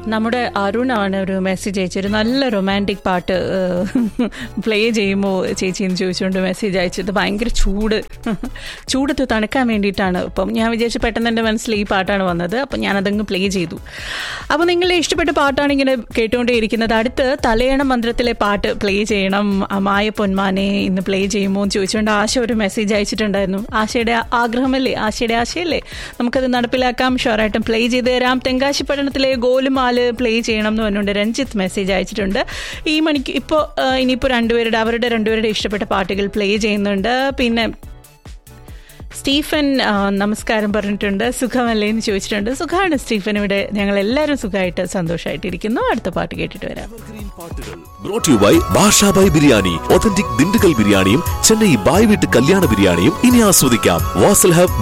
നമ്മുടെ അരുണാണ് ഒരു മെസ്സേജ് അയച്ചൊരു നല്ല റൊമാൻറ്റിക് പാട്ട് പ്ലേ ചെയ്യുമോ ചേച്ചി എന്ന് ചോദിച്ചുകൊണ്ട് മെസ്സേജ് അയച്ചത് ഭയങ്കര ചൂട് ചൂടത്ത് തണുക്കാൻ വേണ്ടിയിട്ടാണ് അപ്പം ഞാൻ വിചാരിച്ചു പെട്ടെന്ന് എൻ്റെ മനസ്സിൽ ഈ പാട്ടാണ് വന്നത് അപ്പം ഞാനതങ്ങ് പ്ലേ ചെയ്തു അപ്പോൾ നിങ്ങളുടെ ഇഷ്ടപ്പെട്ട പാട്ടാണ് ഇങ്ങനെ കേട്ടുകൊണ്ടേയിരിക്കുന്നത് അടുത്ത് തലയണ മന്ത്രത്തിലെ പാട്ട് പ്ലേ ചെയ്യണം മായ പൊന്മാനെ ഇന്ന് പ്ലേ ചെയ്യുമോ എന്ന് ചോദിച്ചുകൊണ്ട് ആശ ഒരു മെസ്സേജ് അയച്ചിട്ടുണ്ടായിരുന്നു ആശയുടെ ആഗ്രഹമല്ലേ ആശയുടെ ആശയല്ലേ നമുക്കത് നടപ്പിലാക്കാം ഷുവറായിട്ടും പ്ലേ ചെയ്ത് തരാം തെങ്കാശി പട്ടണത്തിലെ ഗോലുമാല് പ്ലേ ചെയ്യണം എന്ന് പറഞ്ഞുകൊണ്ട് രഞ്ജിത്ത് മെസ്സേജ് അയച്ചിട്ടുണ്ട് ഈ മണിക്ക് ഇപ്പോൾ ഇനിയിപ്പോൾ രണ്ടുപേരുടെ അവരുടെ രണ്ടുപേരുടെ ഇഷ്ടപ്പെട്ട പാട്ടുകൾ പ്ലേ ചെയ്യുന്നുണ്ട് പിന്നെ സ്റ്റീഫൻ ആ, നമസ്കാരം പറഞ്ഞിട്ടുണ്ട് സുഖമല്ലേ എന്ന് ചോദിച്ചിട്ടുണ്ട് സുഖമാണ് സ്റ്റീഫൻ ഇവിടെ ഞങ്ങൾ എല്ലാവരും സുഖമായിട്ട് സന്തോഷമായിട്ടിരിക്കുന്നു അടുത്ത പാട്ട് കേട്ടിട്ട് വരാം brought you by Basha Bhai biryani authentic Dindigul ബിരിയാണിയും ചെന്നൈ ബായ് വീട്ട് കല്യാണ ബിരിയാണിയും ഇനി ആസ്വദിക്കാം വാസൽ ഹബ്